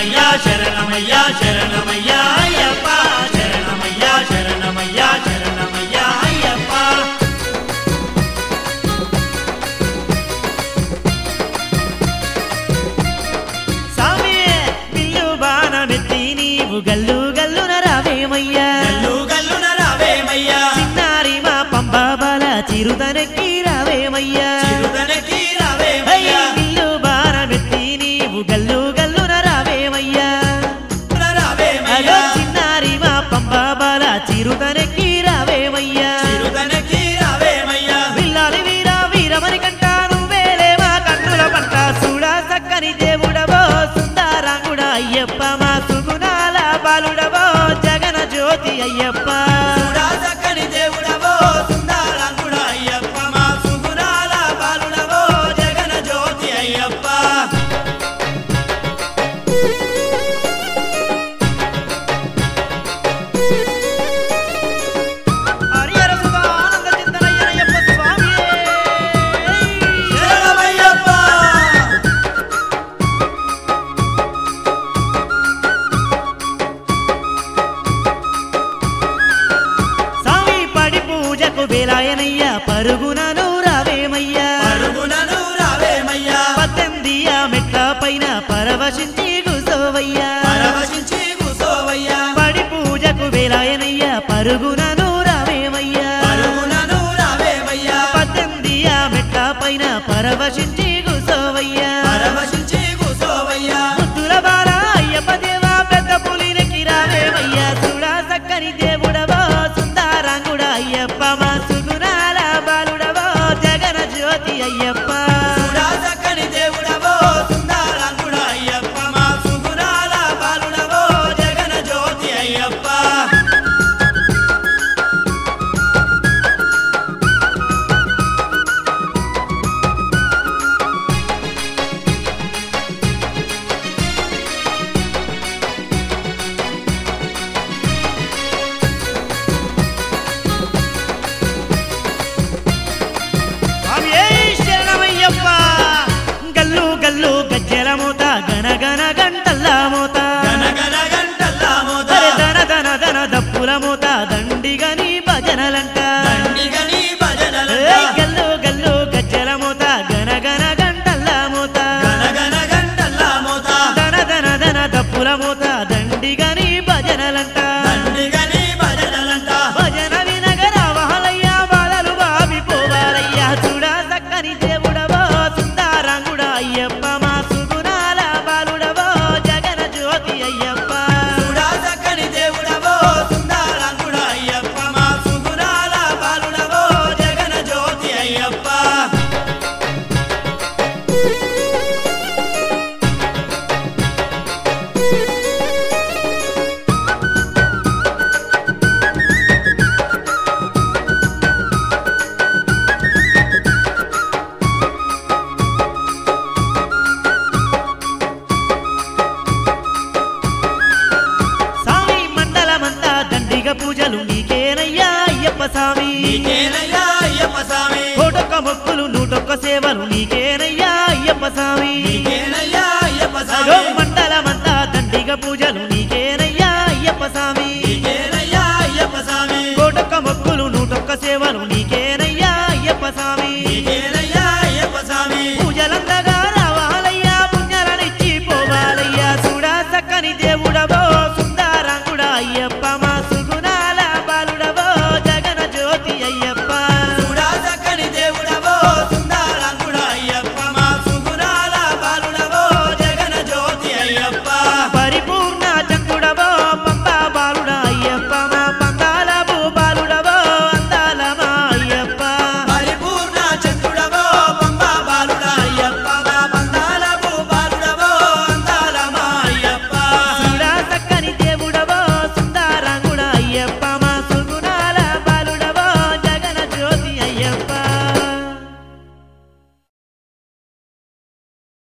శరణమయ్యా శరణమయ్యా శరణమయ్యా అయ్యప్ప శరణమయ్యా శరణమయ్యా శరణమయ్యా అయ్యప్ప స్వామి బిల్లు బాణమెత్తి నీవు గల్లు గల్లున రావేమయ్యా గల్లు గల్లున రావేమయ్యా చిన్నారి మా పంబాబాల చిరుతనెక్కి రావేమయ్యా చిరుదనకి హై, రావేమయ్యా బిల్లు బాణమెత్తి నీవు గల్లు గల్లున రావేమయ్యా అగో రావేమయ్యా చిన్నారి మా పంబాబాల చిరుతనెక్కి రావేమయ్యా చిరుదనకి రావేమయ్యా విల్లాలి వీర వీరమని కంట నువ్వేలే మా కన్నుల పంట చూడా చక్కని దేవుడవో సుందరాంగుడ అయ్యప్ప మా సుగుణాల బాలుడవో జగన జ్యోతి అయ్యప్ప చూడా చక్కని దేవుడవో సుందరాంగుడ అయ్యప్ప మా సుగుణాల బాలుడవో జగన జ్యోతి అయ్యప్ప హరిహర సుత ఆనంద చింతనయ్యనయ్యప్ప స్వామియే. శరణమయ్యప్ప స్వామి పడి పూజకు వేలాయనయ్య పరుగునను రావేమయ్యా పరుగునను రావేమయ్యా పద్దెనిమిది ఆ మెట్ల పైన పరవశించి కూసోవయ్యా పరవశించి కూసోవయ్యా పడి పూజకు వేలాయనయ్య పరుగునను రావేమయ్యా పరుగునను రావేమయ్యా పద్దెనిమిది ఆ మెట్ల పైన పరవశించి కూసోవయ్యా పరవశించి కూసోవయ్యా ముద్దుల బాల అయ్యప్ప దేవా పెద్ద పులినికి రావేమయ్యా చూడా చక్కని దేవుడవో సుందరాంగుడ అయ్యప్ప మా సుగుణాల బాలుడవో జగన జ్యోతి అయ్యప్ప చూడా చక్కని దేవుడవో సుందరాంగుడ అయ్యప్ప మా సుగుణాల బాలుడవో జగన జ్యోతి అయ్యప్ప స్వామియే శరణమయ్యప్ప గల్లు గల్లు గజ్జెల మూత గన గన గంటల్ల మూత గనగన గంటల్లా మోత అరే దన దన దన దప్పుల మూత దండిగని భజనలంట దండిగని భజనలంట ఏయ్ గల్లు గల్లు గజ్జెల మూత గన గన గంటల్ల మూత గనగన గంటల్లా మోత దన దన దన దప్పుల మూత దండిగని భజనలంట దండిగని భజనలంట భజన వినగర వహలయ్యా బాధలు బాబిపోవాలయ్యా చూడా చక్కని దేవుడవో సుందరాంగుడ అయ్యప్ప మా సుగుణాల బాలుడవో జగన జ్యోతి అయ్యప్ప చూడా చక్కని దేవుడవో సుందరాంగుడ అయ్యప్ప మా సుగుణాల బాలుడవో జగన జ్యోతి అయ్యప్ప స్వామి మండలమంతా దండిగ పూజలు నీకేనయ్యా అయ్యప్ప స్వామి నీకేనయ్యా అయ్యప్ప స్వామి కోటొక్క మొక్కులు నూటొక్క సేవలు నీకేనయ్యా అయ్యప్ప స్వామి నీకే